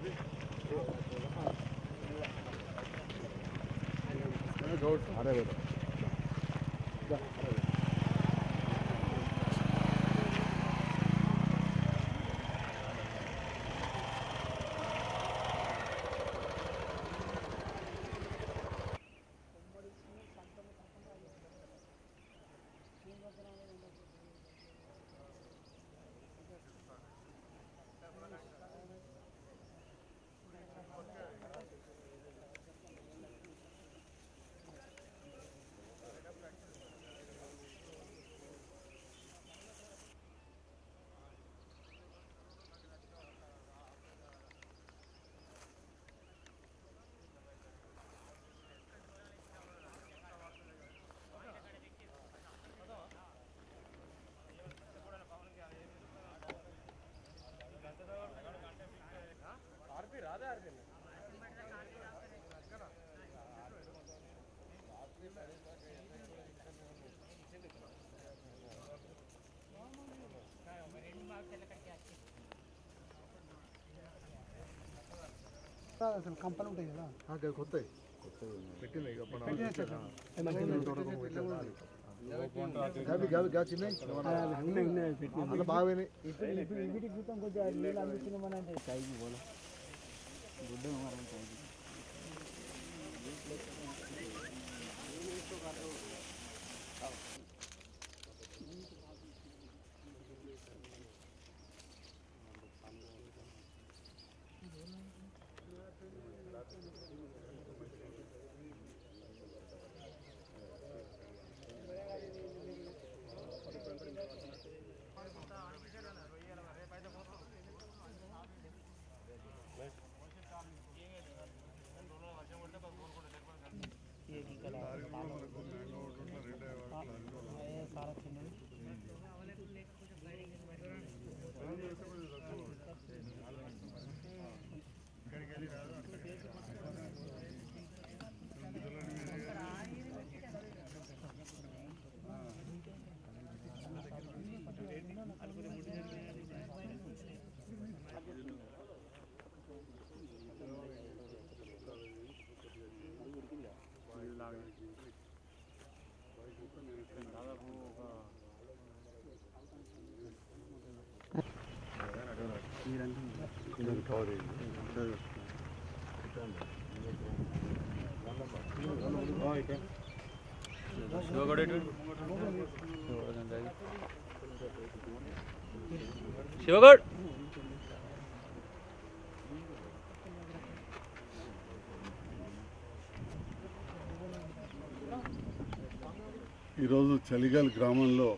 అసలు కంపలు ఉంటాయి కదా కొత్తవి పెట్టింది ఇక మన గవి గవి గా చిన్నవి అలా బాగానే వీటి క్రితం కొంచెం నీళ్ళు అందిస్తున్నామని కైకి పోలే గుడ్డ మరం కైకి శివగడ్ ఈరోజు చలిగల్ గ్రామంలో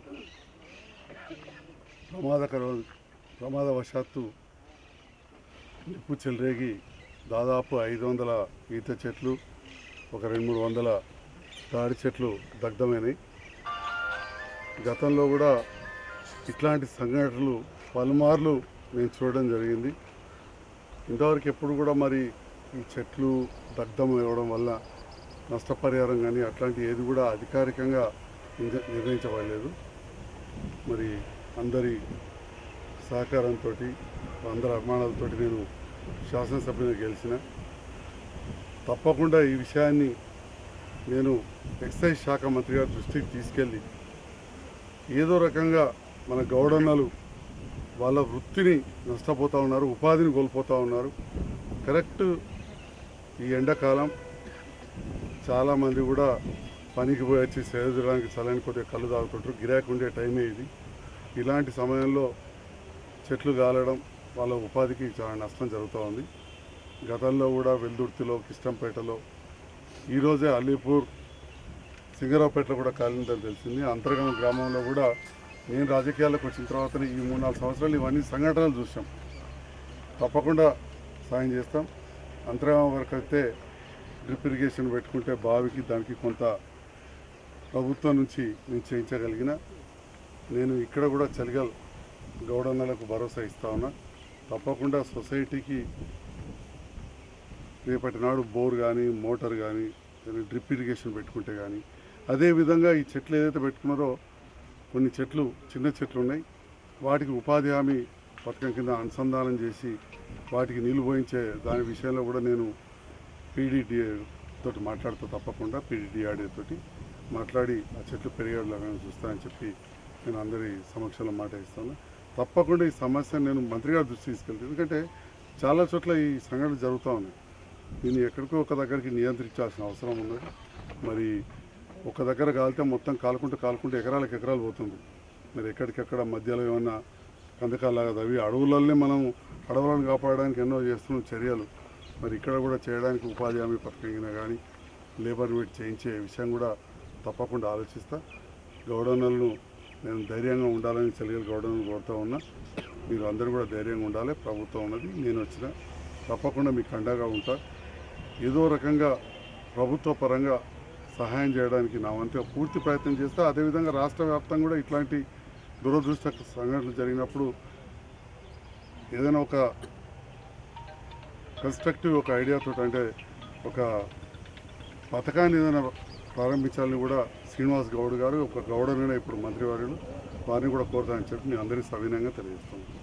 ప్రమాదకర ప్రమాదవశాత్తు నిప్పు చెలరేగి దాదాపు ఐదు వందల ఈత చెట్లు ఒక రెండు మూడు వందల తాడి చెట్లు దగ్ధమైనవి గతంలో కూడా ఇట్లాంటి సంఘటనలు పలుమార్లు నేను చూడడం జరిగింది ఇంతవరకు ఎప్పుడు కూడా మరి ఈ చెట్లు దగ్ధం అవ్వడం వల్ల నష్టపరిహారం కానీ అట్లాంటి ఏది కూడా అధికారికంగా నిర్- నిర్ణయించబడలేదు మరి అందరి సహకారంతో అందరి అభిమానాలతో నేను శాసనసభ్యుని గెలిచిన తప్పకుండా ఈ విషయాన్ని నేను ఎక్సైజ్ శాఖ మంత్రి గారి దృష్టికి తీసుకెళ్ళి ఏదో రకంగా మన గౌడన్నలు వాళ్ళ వృత్తిని నష్టపోతూ ఉన్నారు ఉపాధిని కోల్పోతూ ఉన్నారు కరెక్ట్ ఈ ఎండాకాలం చాలామంది కూడా పనికి పోయి వచ్చి సేదడానికి చల్లని కొద్దిగా కళ్ళు తాగుతుంటారు గిరాకీ ఉండే టైమే ఇది ఇలాంటి సమయంలో చెట్లు కాలడం వాళ్ళ ఉపాధికి చాలా నష్టం జరుగుతూ ఉంది గతంలో కూడా వెల్దుర్తిలో కిష్టంపేటలో ఈరోజే అలీపూర్ సింగరావుపేటలో కూడా కాలిందని తెలిసింది అంతర్గమ గ్రామంలో కూడా నేను రాజకీయాలకు వచ్చిన తర్వాత ఈ మూడు నాలుగు సంవత్సరాలు ఇవన్నీ సంఘటనలు చూసాం తప్పకుండా సాయం చేస్తాం అంతర్గమ వరకు అయితే డ్రిప్ ఇరిగేషన్ పెట్టుకుంటే బావికి దానికి కొంత ప్రభుత్వం నుంచి నేను చేయించగలిగిన నేను ఇక్కడ కూడా చలిగల్ గౌడన్నలకు భరోసా ఇస్తా ఉన్నా తప్పకుండా సొసైటీకి రేపటి నాడు బోర్ కానీ మోటార్ కానీ డ్రిప్ ఇరిగేషన్ పెట్టుకుంటే కానీ అదేవిధంగా ఈ చెట్లు ఏదైతే పెట్టుకున్నారో కొన్ని చెట్లు చిన్న చెట్లు ఉన్నాయి వాటికి ఉపాధి హామీ పథకం కింద అనుసంధానం చేసి వాటికి నీళ్లు పోయించే దాని విషయంలో కూడా నేను పీడీడీ తోటి మాట్లాడుతూ తప్పకుండా పీడీడీఆర్డీ తోటి మాట్లాడి ఆ చెట్లు పెరిగేలాగా చూస్తానని చెప్పి నేను అందరి సమక్షంలో మాట ఇస్తాను తప్పకుండా ఈ సమస్య నేను మంత్రి గారి దృష్టి తీసుకెళ్తాను ఎందుకంటే చాలా చోట్ల ఈ సంఘటన జరుగుతూ ఉన్నాయి దీన్ని ఎక్కడికో ఒక దగ్గరికి నియంత్రించాల్సిన అవసరం ఉన్నది మరి ఒక దగ్గర కాలితే మొత్తం కాలుకుంటూ కాలుకుంటూ ఎకరాలకు ఎకరాలు పోతుంది మరి ఎక్కడికెక్కడ మధ్యలో ఏమన్నా కందకాలాగా తవ్వి అడవులనే మనం అడవులను కాపాడడానికి ఎన్నో చేస్తున్న చర్యలు మరి ఇక్కడ కూడా చేయడానికి ఉపాధి హామీ పథకం కింద కానీ లేబర్ మీట్ చేయించే విషయం కూడా తప్పకుండా ఆలోచిస్తా గౌడన్నలను నేను ధైర్యంగా ఉండాలని చెలిగల గౌడలను కోరుతూ ఉన్నా మీరు అందరూ కూడా ధైర్యంగా ఉండాలి ప్రభుత్వం ఉన్నది నేను వచ్చిన తప్పకుండా మీకు అండగా ఉంటా ఏదో రకంగా ప్రభుత్వ పరంగా సహాయం చేయడానికి నా వంతుగా పూర్తి ప్రయత్నం చేస్తా అదేవిధంగా రాష్ట్ర వ్యాప్తంగా కూడా ఇట్లాంటి దురదృష్ట సంఘటనలు జరిగినప్పుడు ఏదైనా ఒక కన్స్ట్రక్టివ్ ఒక ఐడియాతో అంటే ఒక పథకాన్ని ఏదైనా ప్రారంభించాలని కూడా శ్రీనివాస్ గౌడ్ గారు ఒక గౌడనైనా ఇప్పుడు మంత్రివర్యులు వారిని కూడా కోరుతానని చెప్పి నేను అందరికీ సవినయంగా తెలియజేస్తాను